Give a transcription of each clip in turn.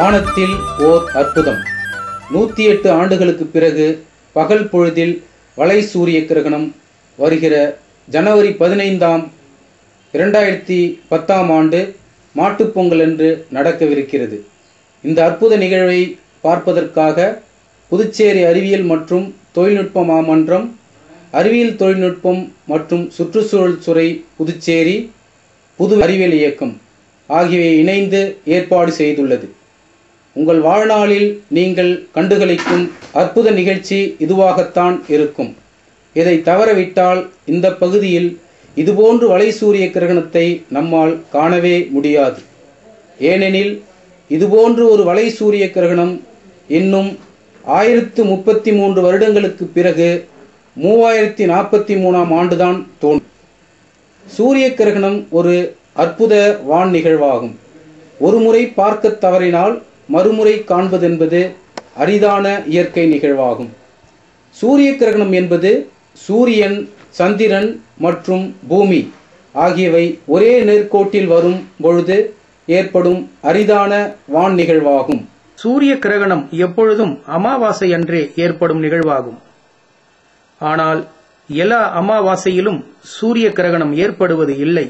வானத்தில் ஓர் அற்புதம் நூத்தி எட்டு ஆண்டுகளுக்கு பிறகு பகல் பொழுதில் வளை சூரிய கிரகணம் வருகிற ஜனவரி பதினைந்தாம் இரண்டாயிரத்தி பத்தாம் ஆண்டு மாட்டுப் பொங்கல் என்று நடக்கவிருக்கிறது இந்த அற்புத நிகழ்வை பார்ப்பதற்காக புதுச்சேரி அறிவியல் மற்றும் தொழில்நுட்ப மாமன்றம் அறிவியல் தொழில்நுட்பம் மற்றும் சுற்றுச்சூழல் துறை புதுச்சேரி புது அறிவியல் இயக்கம் ஆகியவை இணைந்து ஏற்பாடு செய்துள்ளது உங்கள் வாழ்நாளில் நீங்கள் கண்டுகளிக்கும் அற்புத நிகழ்ச்சி இதுவாகத்தான் இருக்கும் இதை தவறவிட்டால் இந்த பகுதியில் இதுபோன்று வலை சூரிய கிரகணத்தை நம்மால் காணவே முடியாது ஏனெனில் இதுபோன்று ஒரு வலை சூரிய கிரகணம் இன்னும் ஆயிரத்து முப்பத்தி மூன்று வருடங்களுக்கு பிறகு மூவாயிரத்தி நாற்பத்தி மூணாம் ஆண்டுதான் தோன்றும் சூரிய கிரகணம் ஒரு அற்புத வான் நிகழ்வாகும் ஒருமுறை பார்க்க தவறினால் மறுமுறை காண்பதென்பது அரிதான இயற்கை நிகழ்வாகும் சூரிய கிரகணம் என்பது சூரியன் சந்திரன் மற்றும் பூமி ஆகியவை ஒரே நேர்கோட்டில் வரும் பொழுது ஏற்படும் அரிதான வான் நிகழ்வாகும் சூரிய கிரகணம் எப்பொழுதும் அமாவாசை அன்றே ஏற்படும் நிகழ்வாகும் ஆனால் எல்லா அமாவாசையிலும் சூரிய கிரகணம் ஏற்படுவது இல்லை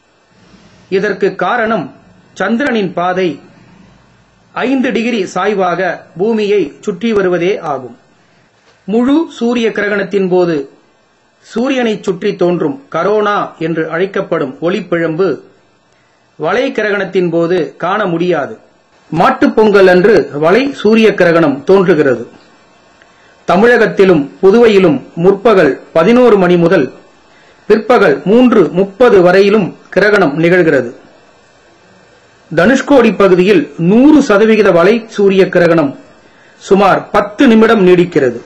இதற்கு காரணம் சந்திரனின் பாதை ஐந்து டிகிரி சாய்வாக பூமியை சுற்றி வருவதே ஆகும் முழு சூரிய கிரகணத்தின் போது சூரியனை சுற்றி தோன்றும் கரோனா என்று அழைக்கப்படும் ஒளிப்பிழம்பு வளை கிரகணத்தின் போது காண முடியாது மாட்டுப் பொங்கல் அன்று வளை சூரிய கிரகணம் தோன்றுகிறது தமிழகத்திலும் புதுவையிலும் முற்பகல் பதினோரு மணி முதல் பிற்பகல் மூன்று முப்பது வரையிலும் கிரகணம் நிகழ்கிறது தனுஷ்கோடி பகுதியில் நூறு சதவிகித வலை சூரிய கிரகணம் சுமார் பத்து நிமிடம் நீடிக்கிறது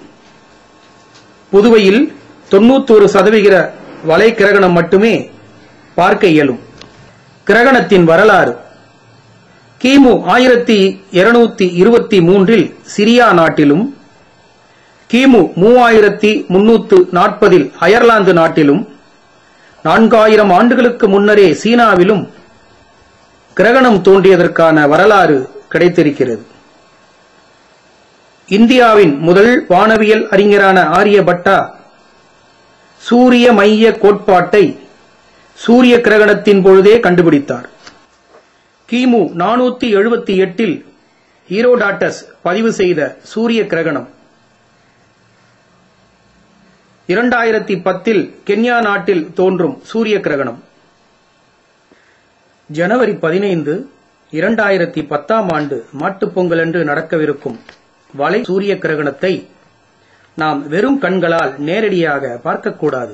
புதுவையில் தொண்ணூத்தோரு சதவிகித வலை கிரகணம் மட்டுமே பார்க்க இயலும் கிரகணத்தின் வரலாறு கிமு ஆயிரத்தி இருநூத்தி இருபத்தி மூன்றில் சிரியா நாட்டிலும் கிமு மூவாயிரத்தி முன்னூத்து நாற்பதில் அயர்லாந்து நாட்டிலும் நான்காயிரம் ஆண்டுகளுக்கு முன்னரே சீனாவிலும் கிரகணம் தோன்றியதற்கான வரலாறு கிடைத்திருக்கிறது இந்தியாவின் முதல் வானவியல் அறிஞரான ஆரியபட்டா சூரிய மைய கோட்பாட்டை சூரிய கிரகணத்தின் பொழுதே கண்டுபிடித்தார் கிமு நானூத்தி எழுபத்தி எட்டில் ஹீரோடாட்டஸ் பதிவு செய்த சூரிய கிரகணம் இரண்டாயிரத்தி பத்தில் கென்யா நாட்டில் தோன்றும் சூரிய கிரகணம் ஜனவரி பதினைந்து இரண்டாயிரத்தி பத்தாம் ஆண்டு மாட்டுப் பொங்கல் என்று நடக்கவிருக்கும் வலை சூரிய கிரகணத்தை நாம் வெறும் கண்களால் நேரடியாக பார்க்கக்கூடாது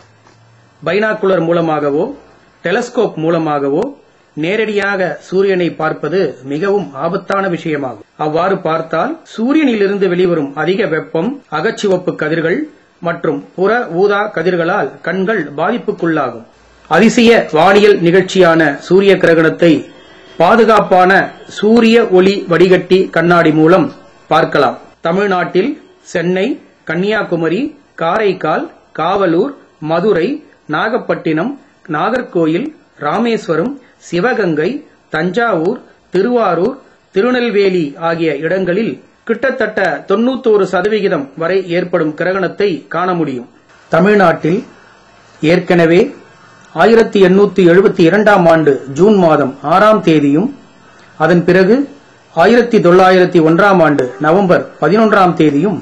பைனாக்குலர் மூலமாகவோ டெலஸ்கோப் மூலமாகவோ நேரடியாக சூரியனை பார்ப்பது மிகவும் ஆபத்தான விஷயமாகும் அவ்வாறு பார்த்தால் சூரியனிலிருந்து வெளிவரும் அதிக வெப்பம் அகச்சிவப்பு கதிர்கள் மற்றும் புற ஊதா கதிர்களால் கண்கள் பாதிப்புக்குள்ளாகும் அதிசய வானியல் நிகழ்ச்சியான சூரிய கிரகணத்தை பாதுகாப்பான சூரிய ஒளி வடிகட்டி கண்ணாடி மூலம் பார்க்கலாம் தமிழ்நாட்டில் சென்னை கன்னியாகுமரி காரைக்கால் காவலூர் மதுரை நாகப்பட்டினம் நாகர்கோயில் ராமேஸ்வரம் சிவகங்கை தஞ்சாவூர் திருவாரூர் திருநெல்வேலி ஆகிய இடங்களில் கிட்டத்தட்ட தொண்ணூத்தோரு சதவிகிதம் வரை ஏற்படும் கிரகணத்தை காண முடியும் தமிழ்நாட்டில் ஏற்கனவே ஆயிரத்தி எண்ணூத்தி எழுபத்தி இரண்டாம் ஆண்டு ஜூன் மாதம் ஆறாம் தேதியும் அதன் பிறகு ஆயிரத்தி தொள்ளாயிரத்தி ஒன்றாம் ஆண்டு நவம்பர் பதினொன்றாம் தேதியும்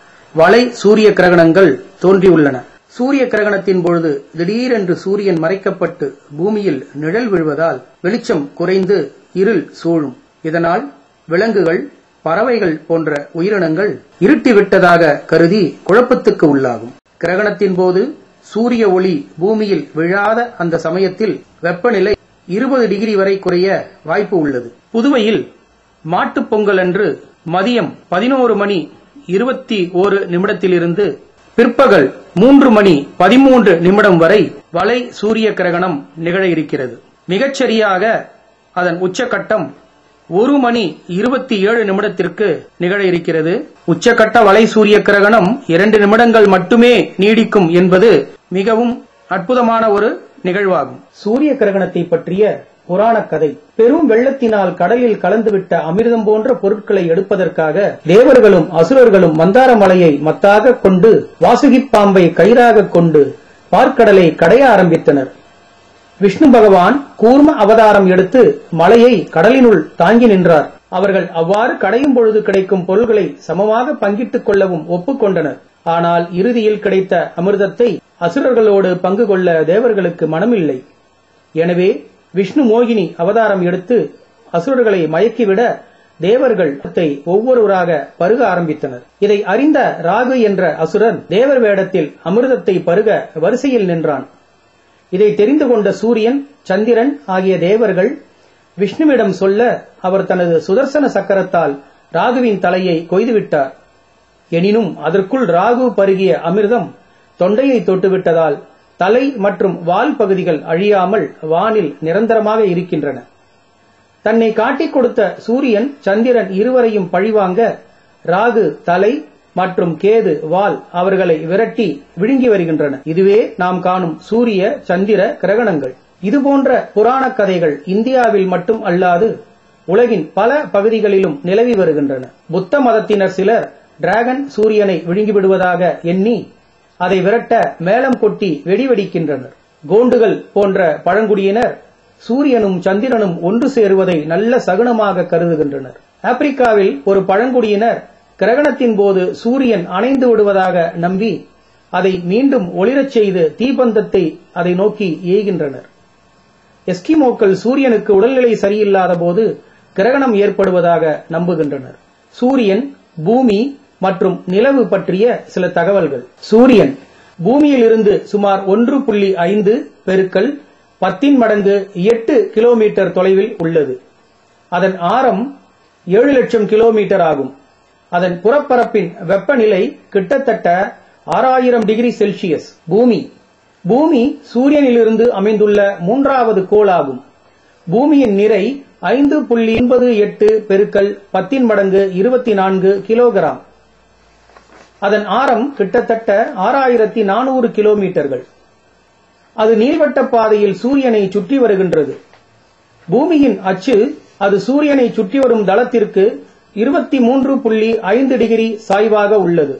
வளை சூரிய கிரகணங்கள் தோன்றியுள்ளன சூரிய கிரகணத்தின் பொழுது திடீரென்று சூரியன் மறைக்கப்பட்டு பூமியில் நிழல் விழுவதால் வெளிச்சம் குறைந்து இருள் சூழும் இதனால் விலங்குகள் பறவைகள் போன்ற உயிரினங்கள் இருட்டிவிட்டதாக கருதி குழப்பத்துக்கு உள்ளாகும் கிரகணத்தின் போது சூரிய ஒளி பூமியில் விழாத அந்த சமயத்தில் வெப்பநிலை இருபது டிகிரி வரை குறைய வாய்ப்பு உள்ளது புதுவையில் மாட்டுப் பொங்கல் அன்று மதியம் பதினோரு மணி இருபத்தி ஓரு நிமிடத்திலிருந்து பிற்பகல் மூன்று மணி பதிமூன்று நிமிடம் வரை வலை சூரிய கிரகணம் நிகழ இருக்கிறது மிகச்சரியாக அதன் உச்சகட்டம் ஒரு மணி இருபத்தி ஏழு நிமிடத்திற்கு நிகழ இருக்கிறது உச்சகட்ட வலை சூரிய கிரகணம் இரண்டு நிமிடங்கள் மட்டுமே நீடிக்கும் என்பது மிகவும் அற்புதமான ஒரு நிகழ்வாகும் சூரிய கிரகணத்தை பற்றிய புராணக் கதை பெரும் வெள்ளத்தினால் கடலில் கலந்துவிட்ட அமிர்தம் போன்ற பொருட்களை எடுப்பதற்காக தேவர்களும் அசுரர்களும் மந்தார மலையை மத்தாக கொண்டு வாசுகிப் பாம்பை கயிறாக கொண்டு பார்க்கடலை கடைய ஆரம்பித்தனர் விஷ்ணு பகவான் கூர்ம அவதாரம் எடுத்து மலையை கடலினுள் தாங்கி நின்றார் அவர்கள் அவ்வாறு கடையும் பொழுது கிடைக்கும் பொருள்களை சமமாக பங்கிட்டுக் கொள்ளவும் ஒப்புக்கொண்டனர் ஆனால் இறுதியில் கிடைத்த அமிர்தத்தை அசுரர்களோடு பங்கு கொள்ள தேவர்களுக்கு மனமில்லை எனவே விஷ்ணு மோகினி அவதாரம் எடுத்து அசுரர்களை மயக்கிவிட தேவர்கள் அதை ஒவ்வொருவராக பருக ஆரம்பித்தனர் இதை அறிந்த ராகு என்ற அசுரன் தேவர் வேடத்தில் அமிர்தத்தை பருக வரிசையில் நின்றான் இதை தெரிந்து கொண்ட சூரியன் சந்திரன் ஆகிய தேவர்கள் விஷ்ணுவிடம் சொல்ல அவர் தனது சுதர்சன சக்கரத்தால் ராகுவின் தலையை கொய்துவிட்டார் எனினும் அதற்குள் ராகு பருகிய அமிர்தம் தொண்டையை தொட்டுவிட்டதால் தலை மற்றும் வால் பகுதிகள் அழியாமல் வானில் நிரந்தரமாக இருக்கின்றன தன்னை காட்டிக் கொடுத்த சூரியன் சந்திரன் இருவரையும் பழிவாங்க ராகு தலை மற்றும் கேது வால் அவர்களை விரட்டி விழுங்கி வருகின்றன இதுவே நாம் காணும் சூரிய சந்திர கிரகணங்கள் இதுபோன்ற புராண கதைகள் இந்தியாவில் மட்டும் அல்லாது உலகின் பல பகுதிகளிலும் நிலவி வருகின்றன புத்த மதத்தினர் சிலர் டிராகன் சூரியனை விழுங்கிவிடுவதாக எண்ணி அதை விரட்ட மேளம் கொட்டி வெடி வெடிக்கின்றனர் கோண்டுகள் போன்ற பழங்குடியினர் சூரியனும் சந்திரனும் ஒன்று சேருவதை நல்ல சகுனமாக கருதுகின்றனர் ஆப்பிரிக்காவில் ஒரு பழங்குடியினர் கிரகணத்தின் போது சூரியன் அணைந்து விடுவதாக நம்பி அதை மீண்டும் ஒளிரச் செய்து தீபந்தத்தை அதை நோக்கி ஏய்கின்றனர் எஸ்கிமோக்கள் சூரியனுக்கு உடல்நிலை சரியில்லாத போது கிரகணம் ஏற்படுவதாக நம்புகின்றனர் சூரியன் பூமி மற்றும் நிலவு பற்றிய சில தகவல்கள் சூரியன் பூமியிலிருந்து சுமார் ஒன்று புள்ளி ஐந்து பெருக்கல் பத்தின் மடங்கு எட்டு கிலோமீட்டர் தொலைவில் உள்ளது அதன் ஆரம் ஏழு லட்சம் கிலோமீட்டர் ஆகும் அதன் புறப்பரப்பின் வெப்பநிலை கிட்டத்தட்ட ஆறாயிரம் டிகிரி செல்சியஸ் பூமி பூமி சூரியனிலிருந்து அமைந்துள்ள மூன்றாவது கோள் ஆகும் பூமியின் நிறை ஐந்து புள்ளி ஒன்பது எட்டு பெருக்கல் பத்தின் மடங்கு இருபத்தி நான்கு கிலோகிராம் அதன் ஆரம் கிட்டத்தட்ட ஆறாயிரத்தி நானூறு கிலோமீட்டர்கள் அது நீள்வட்ட பாதையில் சூரியனை சுற்றி வருகின்றது பூமியின் அச்சு அது சூரியனை சுற்றி வரும் தளத்திற்கு இருபத்தி மூன்று புள்ளி ஐந்து டிகிரி சாய்வாக உள்ளது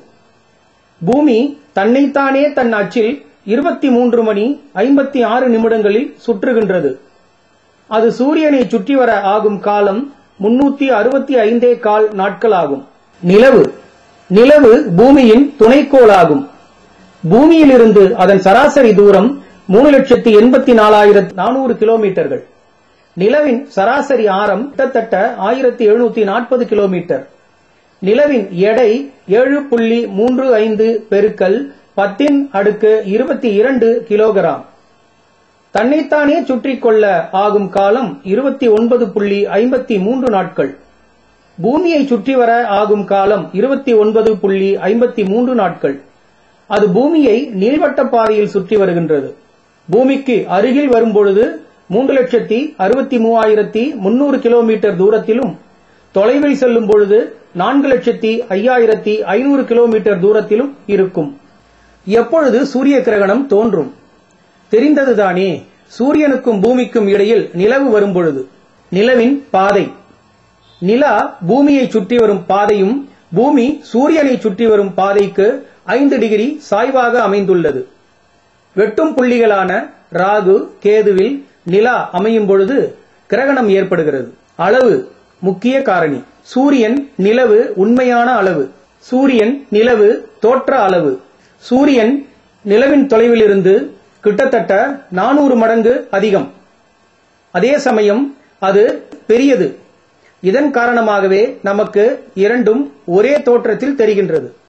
பூமி தன்னைத்தானே தன் அச்சில் இருபத்தி மூன்று மணி ஐம்பத்தி ஆறு நிமிடங்களில் சுற்றுகின்றது அது சூரியனை சுற்றி வர ஆகும் காலம் முன்னூத்தி அறுபத்தி ஐந்தே கால் நாட்கள் ஆகும் நிலவு நிலவு பூமியின் துணைக்கோளாகும் பூமியிலிருந்து அதன் சராசரி தூரம் மூணு லட்சத்தி எண்பத்தி நாலாயிரத்தி நானூறு கிலோமீட்டர்கள் நிலவின் சராசரி ஆரம் கிட்டத்தட்ட ஆயிரத்தி எழுநூத்தி நாற்பது கிலோமீட்டர் நிலவின் எடை ஏழு புள்ளி மூன்று ஐந்து பெருக்கல் பத்தின் அடுக்கு இருபத்தி இரண்டு கிலோகிராம் தன்னைத்தானே சுற்றிக் கொள்ள ஆகும் காலம் இருபத்தி ஒன்பது புள்ளி ஐம்பத்தி மூன்று நாட்கள் பூமியை சுற்றி வர ஆகும் காலம் இருபத்தி ஒன்பது புள்ளி ஐம்பத்தி மூன்று நாட்கள் அது பூமியை நீள்வட்ட பாதையில் சுற்றி வருகின்றது பூமிக்கு அருகில் வரும்பொழுது மூன்று லட்சத்தி அறுபத்தி மூவாயிரத்தி முன்னூறு கிலோமீட்டர் தூரத்திலும் தொலைவில் செல்லும் பொழுது நான்கு லட்சத்தி ஐயாயிரத்தி ஐநூறு கிலோமீட்டர் தூரத்திலும் இருக்கும் எப்பொழுது சூரிய கிரகணம் தோன்றும் தெரிந்ததுதானே சூரியனுக்கும் பூமிக்கும் இடையில் நிலவு வரும்பொழுது நிலவின் பாதை நிலா பூமியை சுற்றி வரும் பாதையும் பூமி சூரியனை சுற்றி வரும் பாதைக்கு ஐந்து டிகிரி சாய்வாக அமைந்துள்ளது வெட்டும் புள்ளிகளான ராகு கேதுவில் நிலா அமையும் பொழுது கிரகணம் ஏற்படுகிறது அளவு முக்கிய காரணி சூரியன் நிலவு உண்மையான அளவு சூரியன் நிலவு தோற்ற அளவு சூரியன் நிலவின் தொலைவிலிருந்து கிட்டத்தட்ட நானூறு மடங்கு அதிகம் அதே சமயம் அது பெரியது இதன் காரணமாகவே நமக்கு இரண்டும் ஒரே தோற்றத்தில் தெரிகின்றது